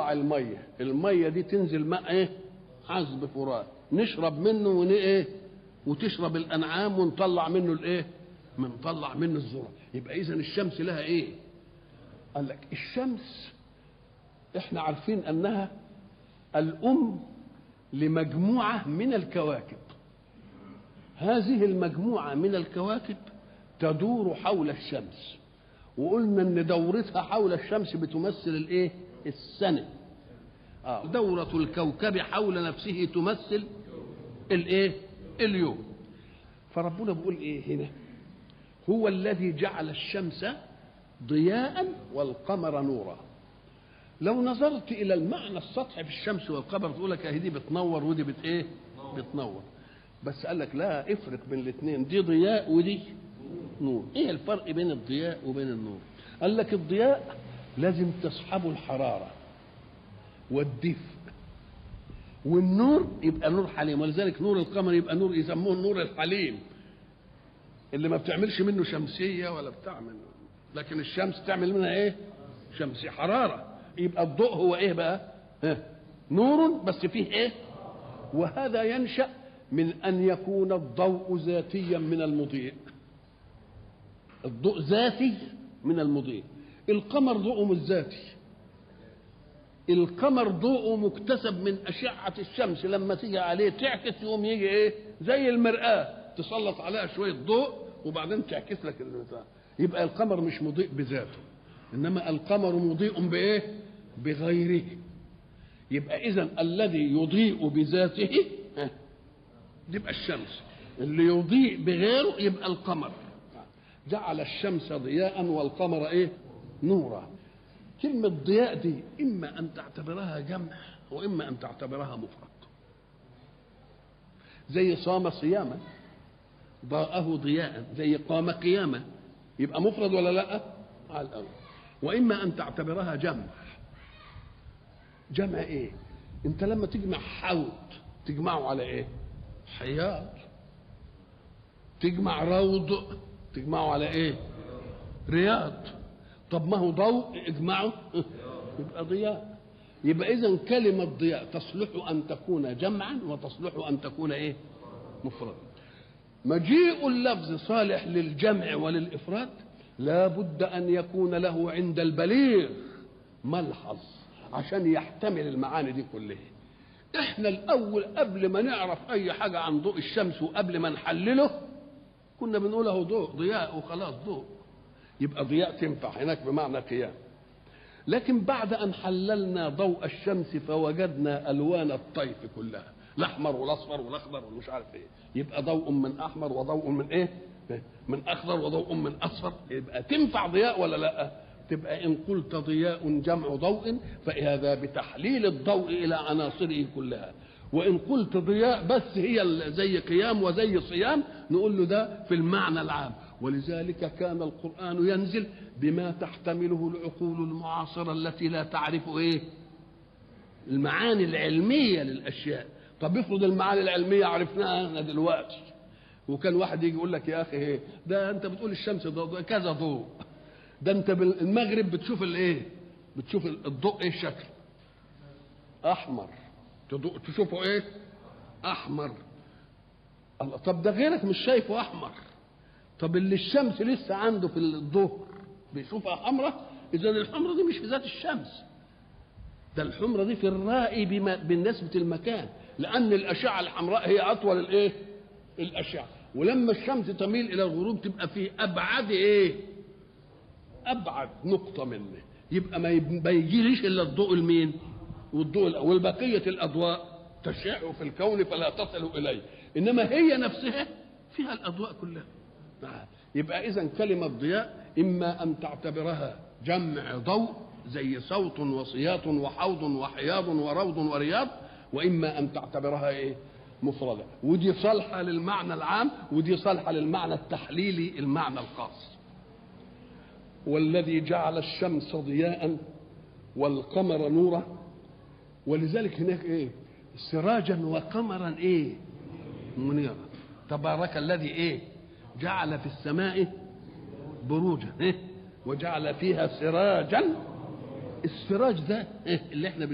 نطلع الميه الميه دي تنزل ماء ايه عذب فرات نشرب منه ون ايه وتشرب الانعام ونطلع منه الايه بنطلع منه الذره يبقى اذا الشمس لها ايه قال لك الشمس احنا عارفين انها الام لمجموعه من الكواكب هذه المجموعه من الكواكب تدور حول الشمس وقلنا ان دورتها حول الشمس بتمثل الايه السنه آه. دورة الكوكب حول نفسه تمثل الايه اليوم فربنا بيقول ايه هنا هو الذي جعل الشمس ضياء والقمر نورا لو نظرت الى المعنى السطحي في الشمس والقمر تقول لك اهي دي بتنور ودي بت ايه بتنور بس قال لك لا افرق بين الاثنين دي ضياء ودي نور ايه الفرق بين الضياء وبين النور قال لك الضياء لازم تصحبه الحراره والدفء والنور يبقى نور حليم ولذلك نور القمر يبقى نور يسموه النور الحليم اللي ما بتعملش منه شمسيه ولا بتعمل لكن الشمس تعمل منها ايه شمسيه حراره يبقى الضوء هو ايه بقى ها؟ نور بس فيه ايه وهذا ينشا من ان يكون الضوء ذاتيا من المضيء الضوء ذاتي من المضيء القمر ضوءه مش ذاتي القمر ضوءه مكتسب من أشعة الشمس لما تيجي عليه تعكس يقوم يجي إيه زي المرآة تسلط عليها شوية ضوء وبعدين تعكس لك البتاع يبقى القمر مش مضيء بذاته إنما القمر مضيء بإيه بغيره يبقى إذا الذي يضيء بذاته ها، يبقى الشمس اللي يضيء بغيره يبقى القمر جعل الشمس ضياء والقمر ايه نورا كلمة ضياء دي إما أن تعتبرها جمع وإما أن تعتبرها مفرد زي صام صياما ضاءه ضياء زي قام قياما يبقى مفرد ولا لا على الأول وإما أن تعتبرها جمع جمع إيه أنت لما تجمع حوض تجمعه على إيه حياض تجمع روض تجمعه على ايه رياض طب ما هو ضوء اجمعه يبقى ضياء يبقى اذا كلمه ضياء تصلح ان تكون جمعا وتصلح ان تكون ايه مفردا مجيء اللفظ صالح للجمع وللافراد لا بد ان يكون له عند البليغ ملحظ عشان يحتمل المعاني دي كلها احنا الاول قبل ما نعرف اي حاجه عن ضوء الشمس وقبل ما نحلله كنا بنقول اهو ضوء ضياء وخلاص ضوء يبقى ضياء تنفع هناك بمعنى قيام لكن بعد ان حللنا ضوء الشمس فوجدنا الوان الطيف كلها الاحمر والاصفر والاخضر والمش عارف ايه يبقى ضوء من احمر وضوء من ايه من اخضر وضوء من اصفر يبقى تنفع ضياء ولا لا تبقى ان قلت ضياء جمع ضوء فهذا بتحليل الضوء الى عناصره كلها وان قلت ضياء بس هي زي قيام وزي صيام نقول له ده في المعنى العام ولذلك كان القران ينزل بما تحتمله العقول المعاصره التي لا تعرف ايه المعاني العلميه للاشياء طب افرض المعاني العلميه عرفناها احنا دلوقتي وكان واحد يجي يقول لك يا اخي ايه ده انت بتقول الشمس ضوء كذا ضوء ده انت بالمغرب بتشوف الايه بتشوف الضوء ايه الشكل احمر تشوفه ايه احمر الله طب ده غيرك مش شايفه احمر طب اللي الشمس لسه عنده في الظهر بيشوفها حمراء اذا الحمرة دي مش في ذات الشمس ده الحمرة دي في الرائي بما بالنسبة المكان لأن الأشعة الحمراء هي أطول الإيه؟ الأشعة ولما الشمس تميل إلى الغروب تبقى في أبعد إيه؟ أبعد نقطة منه يبقى ما يجيليش إلا الضوء المين؟ والضوء والبقية الأضواء تشع في الكون فلا تصل إليه إنما هي نفسها فيها الأضواء كلها يبقى إذا كلمة ضياء إما أن تعتبرها جمع ضوء زي صوت وصياط وحوض وحياض وروض ورياض وإما أن تعتبرها إيه مفردة ودي صالحة للمعنى العام ودي صالحة للمعنى التحليلي المعنى الخاص والذي جعل الشمس ضياء والقمر نورا ولذلك هناك ايه سراجا وقمرا ايه منيرا تبارك الذي ايه جعل في السماء بروجا إيه؟ وجعل فيها سراجا السراج ده إيه اللي احنا